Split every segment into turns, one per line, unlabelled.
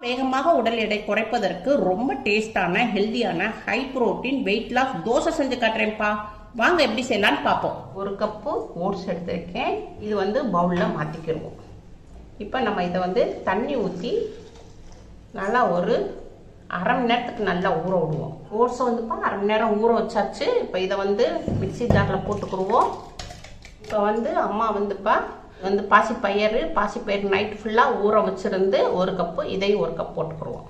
வேகமாக உடல் எடை குறைப்பதற்கு ரொம்ப டேஸ்டான ஹெல்தியான high protein weight loss dosa செஞ்சு காட்டுறேன்ப்பா வாங்க எப்படி செய்யலாம்னு பார்ப்போம் ஒரு கப்பு ஓட்ஸ் எடுத்திருக்கேன் இது வந்து பவுலில் மாற்றிக்கிடுவோம் இப்போ நம்ம இதை வந்து தண்ணி ஊற்றி நல்லா ஒரு அரை மணி நேரத்துக்கு நல்லா ஊற விடுவோம் ஓட்ஸை வந்துப்பா அரை மணி நேரம் ஊற வச்சாச்சு இப்போ இதை வந்து மிக்சி ஜாரில் போட்டுக்கிடுவோம் இப்போ வந்து அம்மா வந்துப்பா வந்து பாசிப்பயிறு பாசிப்பயிறு நைட்டு ஃபுல்லாக ஊற வச்சுருந்து ஒரு கப்பு இதையும் ஒரு கப் போட்டுக்கிடுவோம்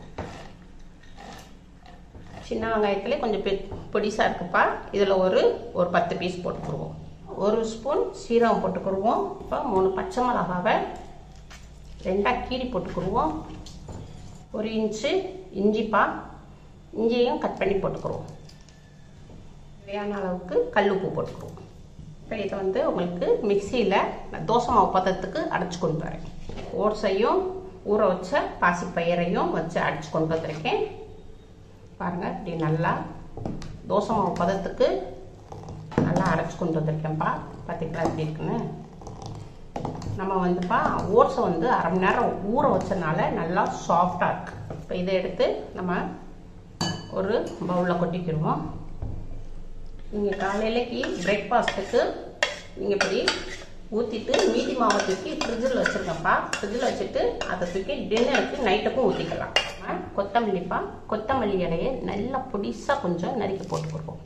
சின்ன வெங்காயத்துலேயே கொஞ்சம் பெ பொடிசாக இருக்குப்பா இதில் ஒரு ஒரு பத்து பீஸ் போட்டுக்கிடுவோம் ஒரு ஸ்பூன் சீரகம் போட்டுக்கிடுவோம் இப்போ மூணு பச்சை மிளகாவை ரெண்டாக கீரி போட்டுக்கிடுவோம் ஒரு இன்ச்சு இஞ்சிப்பா இஞ்சியையும் கட் பண்ணி போட்டுக்கிடுவோம் தேவையான அளவுக்கு கல் உப்பு போட்டுக்கிடுவோம் இப்போ இதை வந்து உங்களுக்கு மிக்சியில் நான் தோசை மாவு பதத்துக்கு அடைச்சி கொண்டு வரேன் ஓட்ஸையும் ஊற வச்ச பாசிப்பயிரையும் வச்சு அடிச்சு கொண்டு வந்திருக்கேன் பாருங்கள் இப்படி நல்லா தோசை மாவு பதத்துக்கு நல்லா அரைச்சி கொண்டு வந்திருக்கேன்ப்பா பார்த்தீங்களா எப்படி இருக்குன்னு நம்ம வந்துப்பா ஓட்ஸை வந்து அரை மணி நேரம் ஊற வச்சனால நல்லா சாஃப்டாக இருக்குது இப்போ இதை எடுத்து நம்ம ஒரு பவுலில் கொட்டிக்கிடுவோம் நீங்கள் காலையிலக்கு பிரேக்ஃபாஸ்ட்டுக்கு நீங்கள் இப்படி ஊற்றிட்டு மீதி மாவை தூக்கி ஃப்ரிட்ஜில் வச்சுருங்கப்பா ஃப்ரிட்ஜில் வச்சுட்டு அதை தூக்கி டின்னருக்கு நைட்டுக்கும் ஊற்றிக்கலாம் கொத்தமல்லிப்பா கொத்தமல்லி இலையை நல்லா பொடிசாக கொஞ்சம் நறுக்கி போட்டுக்கிடுவோம்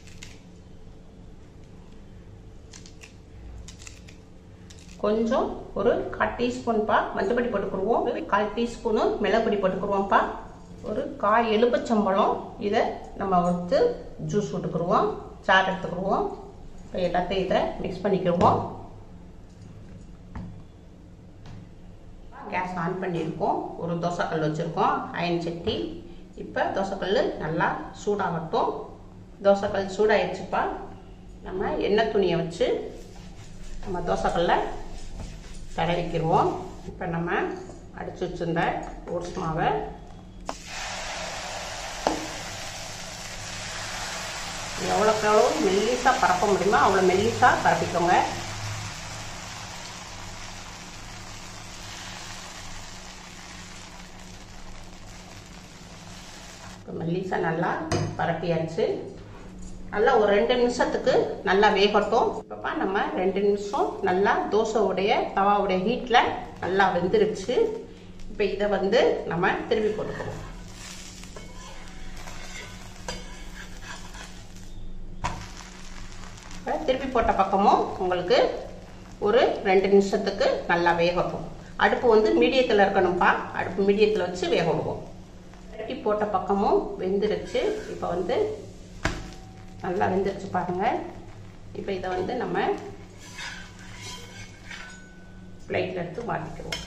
கொஞ்சம் ஒரு கால் டீஸ்பூன்ப்பா மஞ்சப்பொடி போட்டுக்கிடுவோம் கால் டீஸ்பூனு மிளகுப்பொடி போட்டுக்கிடுவோம்ப்பா ஒரு கால் எலும்பச்சம்பழம் இதை நம்ம வந்து ஜூஸ் விட்டுக்கிடுவோம் சார் எடுத்துக்கிடுவோம் இப்போ எல்லாத்தையும் இதை மிக்ஸ் பண்ணிக்கிடுவோம் கேஸ் ஆன் பண்ணியிருக்கோம் ஒரு தோசைக்கல் வச்சுருக்கோம் அயன் சட்டி இப்போ தோசைக்கல் நல்லா சூடாகட்டும் தோசைக்கல் சூடாயிடுச்சுப்பா நம்ம எண்ணெய் துணியை வச்சு நம்ம தோசைக்கல்ல தடவிக்கிடுவோம் இப்போ நம்ம அடித்து வச்சுருந்த ஓட்ஸ் மாவை எவ்வளோக்கு எவ்வளோ மெல்லிசாக பரப்ப முடியுமோ அவ்வளோ மெல்லிசாக பரப்பிக்கோங்க இப்போ மெல்லிசாக நல்லா பரப்பியாச்சு நல்லா ஒரு ரெண்டு நிமிஷத்துக்கு நல்லா வேகட்டும் இப்போப்பா நம்ம ரெண்டு நிமிஷம் நல்லா தோசைவுடைய தவாவுடைய ஹீட்டில் நல்லா வெந்துருச்சு இப்போ இதை வந்து நம்ம திருப்பி போட்டுக்குவோம் இப்போ திருப்பி போட்ட பக்கமும் உங்களுக்கு ஒரு ரெண்டு நிமிஷத்துக்கு நல்லா வேகட்டும் அடுப்பு வந்து மீடியத்தில் இருக்கணும்ப்பா அடுப்பு மீடியத்தில் வச்சு வேக விடுவோம் திருப்பி போட்ட பக்கமும் வெந்துருச்சு இப்போ வந்து நல்லா வெந்துருச்சு பாருங்க இப்போ இதை வந்து நம்ம பிளேட்டில் எடுத்து மாற்றிக்கிடுவோம்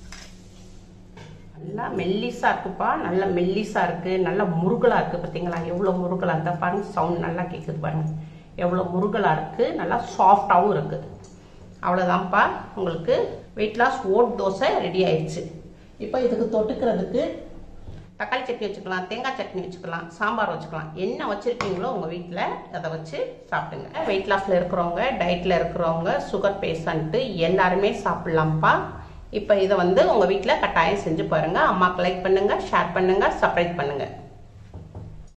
நல்லா மெல்லிஸாக இருக்குப்பா நல்லா மெல்லிஸாக இருக்குது நல்லா முருகலாக இருக்குது பார்த்தீங்களா எவ்வளோ முருகலாக இருந்தால் பாருங்க சவுண்ட் நல்லா கேட்குது பாருங்க எவ்வளோ முருகலாக இருக்குது நல்லா சாஃப்டாகவும் இருக்குது அவ்வளோதான்ப்பா உங்களுக்கு weight loss oat dosa ready ஆயிடுச்சு இப்போ இதுக்கு தொட்டுக்கிறதுக்கு தக்காளி சட்னி வச்சுக்கலாம் தேங்காய் சட்னி வச்சுக்கலாம் சாம்பார் வச்சுக்கலாம் என்ன வச்சுருக்கீங்களோ உங்கள் வீட்டில் அதை வச்சு சாப்பிடுங்க வெயிட் லாஸில் இருக்கிறவங்க டயட்டில் இருக்கிறவங்க சுகர் பேஷண்ட்டு எல்லாருமே சாப்பிட்லாம்ப்பா இப்போ இதை வந்து உங்கள் வீட்டில் கட்டாயம் செஞ்சு பாருங்கள் அம்மாவுக்கு லைக் பண்ணுங்கள் ஷேர் பண்ணுங்கள் சப்ஸ்கிரைப் பண்ணுங்கள்